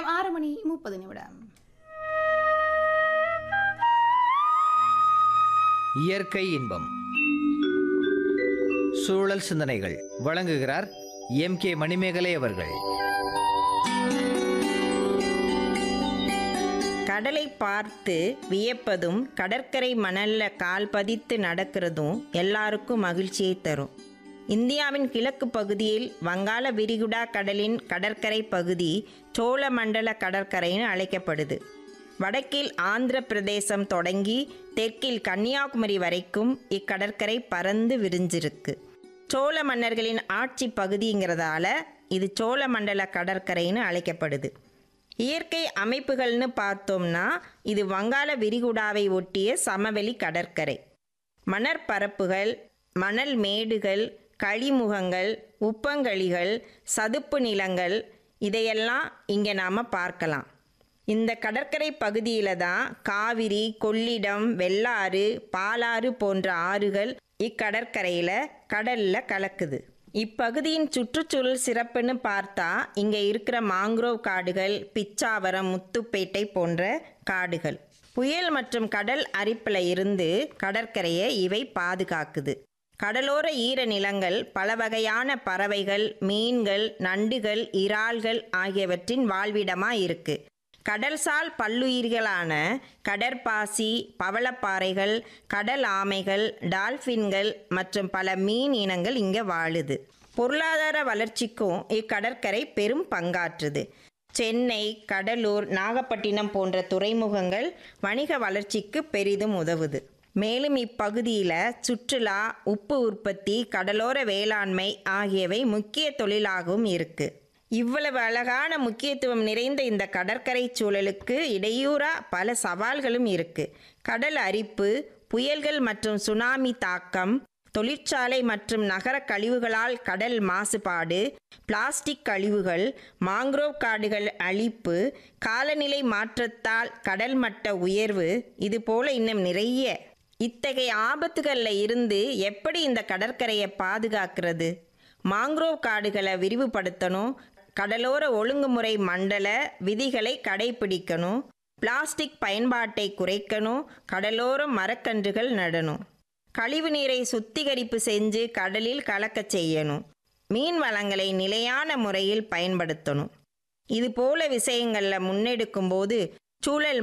நேரம் ஆறு மணி முப்பது நிமிடம் இயற்கை இன்பம் சூழல் சிந்தனைகள் வழங்குகிறார் எம் கே மணிமேகலை அவர்கள் கடலை பார்த்து வியப்பதும் கடற்கரை மணல்ல கால் பதித்து நடக்கிறதும் எல்லாருக்கும் மகிழ்ச்சியை தரும் இந்தியாவின் கிழக்கு பகுதியில் வங்காள விரிகுடா கடலின் கடற்கரை பகுதி சோழமண்டல கடற்கரைன்னு அழைக்கப்படுது வடக்கில் ஆந்திர பிரதேசம் தொடங்கி தெற்கில் கன்னியாகுமரி வரைக்கும் இக்கடற்கரை பறந்து விரிஞ்சிருக்கு சோழ மன்னர்களின் ஆட்சி பகுதிங்கிறதால இது சோழமண்டல கடற்கரைன்னு அழைக்கப்படுது இயற்கை அமைப்புகள்னு பார்த்தோம்னா இது வங்காள விரிகுடாவை ஒட்டிய சமவெளி கடற்கரை மணற்பரப்புகள் மணல் மேடுகள் கழிமுகங்கள் உப்பங்கழிகள் சதுப்பு நிலங்கள் இதையெல்லாம் இங்கே நாம் பார்க்கலாம் இந்த கடற்கரை பகுதியில் தான் காவிரி கொள்ளிடம் வெள்ளாறு பாலாறு போன்ற ஆறுகள் இக்கடற்கரையில் கடலில் கலக்குது இப்பகுதியின் சுற்றுச்சூழல் சிறப்புன்னு பார்த்தா இங்கே இருக்கிற மாங்க்ரோவ் காடுகள் பிச்சாவரம் முத்துப்பேட்டை போன்ற காடுகள் புயல் மற்றும் கடல் அரிப்பில் இருந்து கடற்கரையை இவை பாதுகாக்குது கடலோர ஈர நிலங்கள் பல வகையான பறவைகள் மீன்கள் நண்டுகள் இறால்கள் ஆகியவற்றின் வாழ்விடமாக இருக்கு கடல்சால் பல்லுயிர்களான கடற்பாசி பவளப்பாறைகள் கடல் ஆமைகள் டால்ஃபின்கள் மற்றும் பல மீன் இனங்கள் இங்கே வாழுது பொருளாதார வளர்ச்சிக்கும் இக்கடற்கரை பெரும் பங்காற்றுது சென்னை கடலூர் நாகப்பட்டினம் போன்ற துறைமுகங்கள் வணிக வளர்ச்சிக்கு பெரிதும் உதவுது மேலும் இப்பகுதியில் சுற்றுலா உப்பு உற்பத்தி கடலோர வேளாண்மை ஆகியவை முக்கிய தொழிலாகவும் இருக்கு இவ்வளவு அழகான முக்கியத்துவம் நிறைந்த இந்த கடற்கரை சூழலுக்கு இடையூறா பல சவால்களும் இருக்கு கடல் அரிப்பு புயல்கள் மற்றும் சுனாமி தாக்கம் தொழிற்சாலை மற்றும் நகர கழிவுகளால் கடல் மாசுபாடு பிளாஸ்டிக் கழிவுகள் மாங்க்ரோவ் காடுகள் அழிப்பு காலநிலை மாற்றத்தால் கடல் மட்ட உயர்வு இது போல இன்னும் நிறைய இத்தகைய ஆபத்துகளில் இருந்து எப்படி இந்த கடற்கரையை பாதுகாக்கிறது மாங்க்ரோவ் காடுகளை விரிவுபடுத்தணும் கடலோர ஒழுங்குமுறை மண்டல விதிகளை கடைபிடிக்கணும் பிளாஸ்டிக் பயன்பாட்டை குறைக்கணும் கடலோர மரக்கன்றுகள் நடணும் கழிவு நீரை சுத்திகரிப்பு செஞ்சு கடலில் கலக்கச் செய்யணும் மீன் வளங்களை நிலையான முறையில் பயன்படுத்தணும் இது போல விஷயங்களில் முன்னெடுக்கும்போது சூழல்